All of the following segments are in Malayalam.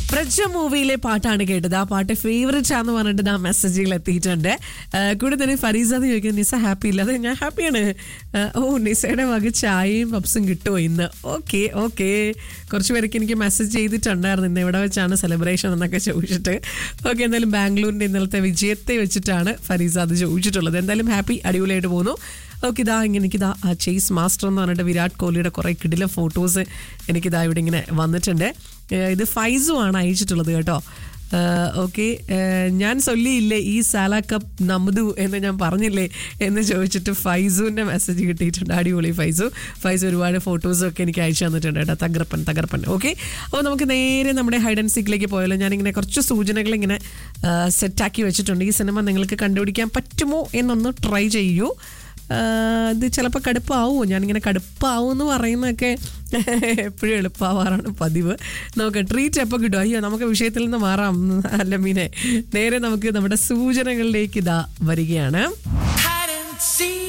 പ്രജ മൂവിയിലെ പാട്ടാണ് കേട്ടത് ആ പാട്ട് ഫേവറേറ്റ് ആണെന്ന് പറഞ്ഞിട്ട് ആ മെസ്സേജുകൾ എത്തിയിട്ടുണ്ട് ആ, കൂടെ തന്നെ ഫരീസ എന്ന് ചോദിക്കുന്നത് നിസ ഹാപ്പി ഇല്ല അതെ ഞാൻ ഹാപ്പിയാണ് ആ, ഓ നിസയുടെ വക ചായയും പപ്സും കിട്ടുമോ ഇന്ന് ഓക്കെ ഓക്കെ കുറച്ച് പേർക്ക് എനിക്ക് മെസ്സേജ് ചെയ്തിട്ടുണ്ടായിരുന്നു ഇന്ന് എവിടെ വെച്ചാണ് സെലിബ്രേഷൻ എന്നൊക്കെ ചോദിച്ചിട്ട് ഓക്കെ എന്തായാലും ബാംഗ്ലൂരിന്റെ ഇന്നലത്തെ വിജയത്തെ വെച്ചിട്ടാണ് ഫരീസ അത് ചോദിച്ചിട്ടുള്ളത് എന്തായാലും ഹാപ്പി അടിപൊളിയായിട്ട് പോകുന്നു ഓക്കെ ഇതാ ഇങ്ങനെ എനിക്കിതാ ആ ചേസ് മാസ്റ്റർ എന്ന് പറഞ്ഞിട്ട് വിരാട് കോഹ്ലിയുടെ കുറേ കിടില ഫോട്ടോസ് എനിക്കിതാ ഇവിടെ ഇങ്ങനെ വന്നിട്ടുണ്ട് ഏഹ് ഇത് ഫൈസു ആണ് അയച്ചിട്ടുള്ളത് കേട്ടോ ഓക്കെ ഞാൻ ചൊല്ലിയില്ലേ ഈ സാല കപ്പ് നമ്തു എന്ന് ഞാൻ പറഞ്ഞില്ലേ എന്ന് ചോദിച്ചിട്ട് ഫൈസുവിൻ്റെ മെസ്സേജ് കിട്ടിയിട്ടുണ്ട് അടിപൊളി ഫൈസു ഫൈസു ഒരുപാട് ഫോട്ടോസും ഒക്കെ എനിക്ക് അയച്ചു തന്നിട്ടുണ്ട് കേട്ടോ തകർപ്പൻ തകർപ്പൻ ഓക്കെ അപ്പോൾ നമുക്ക് നേരെ നമ്മുടെ ഹൈഡ് ആൻഡ് സീക്കിലേക്ക് പോയാലോ ഞാനിങ്ങനെ കുറച്ച് സൂചനകൾ ഇങ്ങനെ സെറ്റാക്കി വെച്ചിട്ടുണ്ട് ഈ സിനിമ നിങ്ങൾക്ക് കണ്ടുപിടിക്കാൻ പറ്റുമോ എന്നൊന്ന് ട്രൈ ചെയ്യൂ ആഹ് ഇത് ചിലപ്പോൾ കടുപ്പാവുമോ ഞാനിങ്ങനെ കടുപ്പാവും എന്ന് പറയുന്നതൊക്കെ എപ്പോഴും എളുപ്പമാവാറാണ് പതിവ് നമുക്ക് ട്രീറ്റ് എപ്പോൾ കിട്ടും അയ്യോ നമുക്ക് വിഷയത്തിൽ നിന്ന് മാറാം അല്ല മീനെ നേരെ നമുക്ക് നമ്മുടെ സൂചനകളിലേക്ക് ഇതാ വരികയാണ് hide and seek.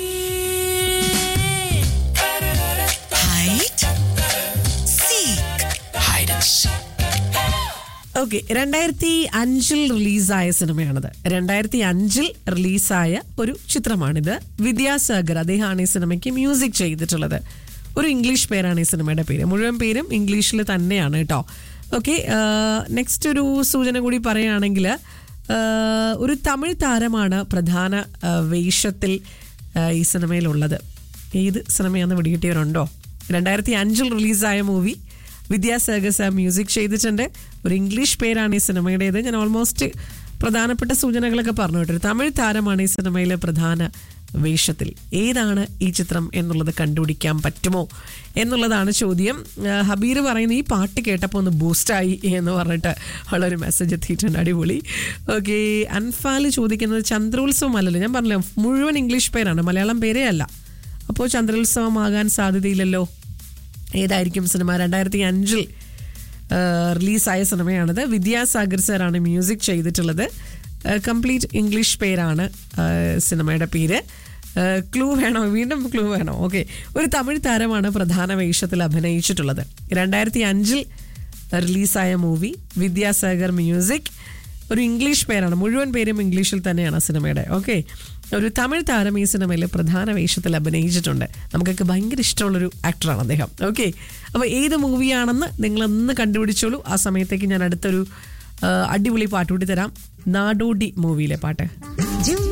Hide, seek, Hide and seek. Okay രണ്ടായിരത്തി അഞ്ചിൽ റിലീസായ സിനിമയാണിത് രണ്ടായിരത്തി അഞ്ചിൽ റിലീസായ ഒരു ചിത്രമാണിത് വിദ്യാസാഗർ അദ്ദേഹമാണ് ഈ സിനിമയ്ക്ക് മ്യൂസിക് ചെയ്തിട്ടുള്ളത് ഒരു ഇംഗ്ലീഷ് പേരാണ് ഈ സിനിമയുടെ പേര് മുഴുവൻ പേരും ഇംഗ്ലീഷിൽ തന്നെയാണ് കേട്ടോ ഓക്കെ നെക്സ്റ്റ് ഒരു സൂചന കൂടി പറയുകയാണെങ്കിൽ ഒരു തമിഴ് താരമാണ് പ്രധാന ആ, വേഷത്തിൽ ആ, ഈ സിനിമയിലുള്ളത് ഏത് സിനിമയാണെന്ന് പിടികിട്ടിയവരുണ്ടോ രണ്ടായിരത്തി അഞ്ചിൽ റിലീസായ മൂവി വിദ്യാസാഗർ സാർ മ്യൂസിക് ചെയ്തിട്ടുണ്ട് ഒരു ഇംഗ്ലീഷ് പേരാണ് ഈ സിനിമയുടേത് ഞാൻ ഓൾമോസ്റ്റ് പ്രധാനപ്പെട്ട സൂചനകളൊക്കെ പറഞ്ഞു കേട്ടോ ഒരു തമിഴ് താരമാണ് ഈ സിനിമയിലെ പ്രധാന വേഷത്തിൽ ഏതാണ് ഈ ചിത്രം എന്നുള്ളത് കണ്ടുപിടിക്കാൻ പറ്റുമോ എന്നുള്ളതാണ് ചോദ്യം ആ, ഹബീർ പറയുന്ന ഈ പാട്ട് കേട്ടപ്പോൾ ഒന്ന് ബൂസ്റ്റായി എന്ന് പറഞ്ഞിട്ട് ഉള്ളൊരു മെസ്സേജ് എത്തിയിട്ടുണ്ട് അടിപൊളി ഓക്കെ അൻഫാൽ ചോദിക്കുന്നത് ചന്ദ്രോത്സവം അല്ലല്ലോ ഞാൻ പറഞ്ഞല്ലോ മുഴുവൻ ഇംഗ്ലീഷ് പേരാണ് മലയാളം പേരേ അല്ല അപ്പോൾ ചന്ദ്രോത്സവമാകാൻ സാധ്യതയില്ലല്ലോ ഏതായിരിക്കും സിനിമ രണ്ടായിരത്തി അഞ്ചിൽ റിലീസായ സിനിമയാണിത് വിദ്യാസാഗർ സാറാണ് മ്യൂസിക് ചെയ്തിട്ടുള്ളത് കംപ്ലീറ്റ് ഇംഗ്ലീഷ് പേരാണ് ആ, സിനിമയുടെ പേര് ക്ലൂ വേണോ വീണ്ടും ക്ലൂ വേണോ ഓക്കെ ഒരു തമിഴ് താരമാണ് പ്രധാന വേഷത്തിൽ അഭിനയിച്ചിട്ടുള്ളത് രണ്ടായിരത്തി അഞ്ചിൽ റിലീസായ മൂവി വിദ്യാസാഗർ മ്യൂസിക് ഒരു ഇംഗ്ലീഷ് പേരാണ് മുഴുവൻ പേരും ഇംഗ്ലീഷിൽ തന്നെയാണ് ആ സിനിമയുടെ ഓക്കെ ഒരു തമിഴ് താരം ഈ സിനിമയിൽ പ്രധാന വേഷത്തിൽ അഭിനയിച്ചിട്ടുണ്ട് നമുക്കൊക്കെ ഭയങ്കര ഇഷ്ടമുള്ളൊരു ആക്ടറാണ് അദ്ദേഹം ഓക്കെ അപ്പോൾ ഏത് മൂവിയാണെന്ന് നിങ്ങളൊന്ന് കണ്ടുപിടിച്ചോളൂ ആ സമയത്തേക്ക് ഞാൻ അടുത്തൊരു ആ, അടിപൊളി പാട്ടുകൂടി തരാം നാടോടി മൂവിയിലെ പാട്ട് Jim